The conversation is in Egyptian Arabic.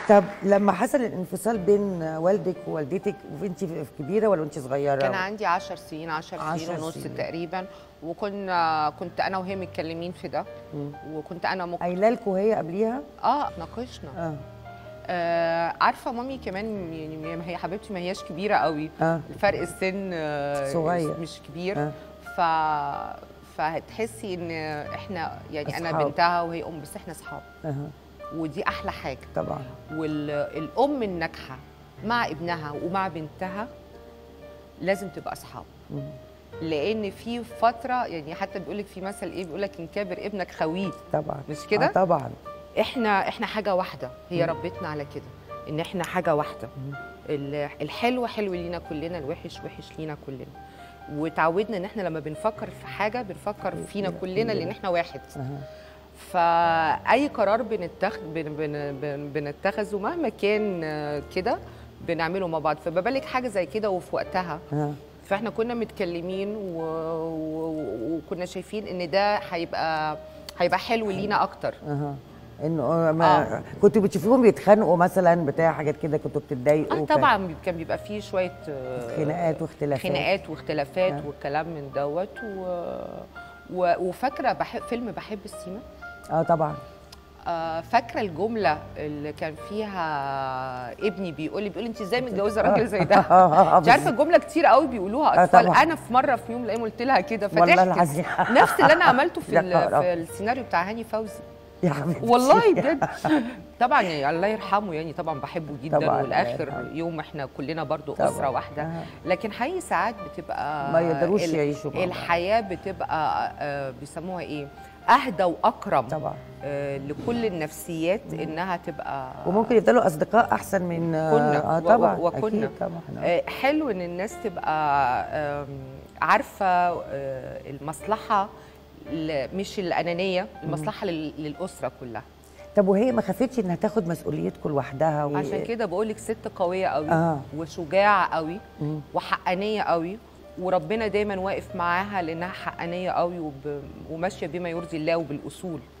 طب لما حصل الانفصال بين والدك ووالدتك وانت كبيره ولا وانت صغيره كان عندي 10 سنين 10 سنين عشر ونص سنين. تقريبا وكنا كنت انا وهي متكلمين في ده وكنت انا مك... قايله لكم هي قبليها اه ناقشنا اه آه عارفه مامي كمان يعني ما هي حبيبتي ما هياش كبيره قوي اه الفرق السن آه، صغير. مش كبير آه. ف فهتحسي ان احنا يعني انا أصحاب. بنتها وهي ام بس احنا اصحاب اه ودي احلى حاجه طبعا والام الناجحه مع ابنها ومع بنتها لازم تبقى اصحاب مم. لان في فتره يعني حتى بيقول لك في مثل ايه بيقول لك ان كابر ابنك خويه طبعا مش كده؟ آه طبعا احنا احنا حاجه واحده هي ربتنا على كده ان احنا حاجه واحده ال- الحلو حلو لينا كلنا الوحش وحش لينا كلنا وتعودنا ان احنا لما بنفكر في حاجه بنفكر فينا كلنا لان احنا واحد آه. فاي قرار بنتخذ بن بن بن بنتخذه مهما كان آه، كده بنعمله مع بعض فما بالك حاجه زي كده وفي وقتها آه. فاحنا كنا متكلمين و... و... وكنا شايفين ان ده هيبقى هيبقى حلو لينا اكتر اها انه ما آه. كنتوا بتشوفوهم بيتخانقوا مثلا بتاع حاجات كده كنتوا بتتضايقوا اه كان طبعا بي- كان بيبقى فيه شويه آه، خناقات واختلافات خناقات واختلافات آه. والكلام من دوت و... و... وفاكره بحب فيلم بحب السيما اه طبعا آه، فاكره الجمله اللي كان فيها ابني بيقول لي بيقول لي انت ازاي متجوزه راجل زي ده انت عارفه الجمله كتير قوي بيقولوها آه، اطفال طبعاً. انا في مره في يوم من الايام قلت لها كده والله فتحت العظيم نفس اللي انا عملته في, يا ال- خراب. في السيناريو بتاع هاني فوزي يا حبيبتي والله بجد طبعا يعني الله يرحمه يعني طبعا بحبه جدا طبعاً، الله والاخر يرحمه. يوم احنا كلنا برضو طبعاً. اسره واحده آه. لكن حقيقي ساعات بتبقى ما يقدروش ال- يعيشوا مع بعض. الحياه بتبقى آه، بيسموها ايه اهدى واكرم طبعا آه، لكل النفسيات انها تبقى وممكن يفضلوا اصدقاء احسن من كنا اه و- طبعا و- وكنا. اكيد طبعا آه. آه، حلو ان الناس تبقى آم، عارفه آه، المصلحه ل- مش الانانيه المصلحه لل- للاسره كلها طب وهي ما خافتش انها تاخد مسؤوليتكم لوحدها و... عشان كده بقول لك ست قويه قوي آه. وشجاعه قوي مم. وحقانيه قوي وربنا دايما واقف معاها لانها حقانيه قوي وب... وماشيه بما يرضي الله وبالاصول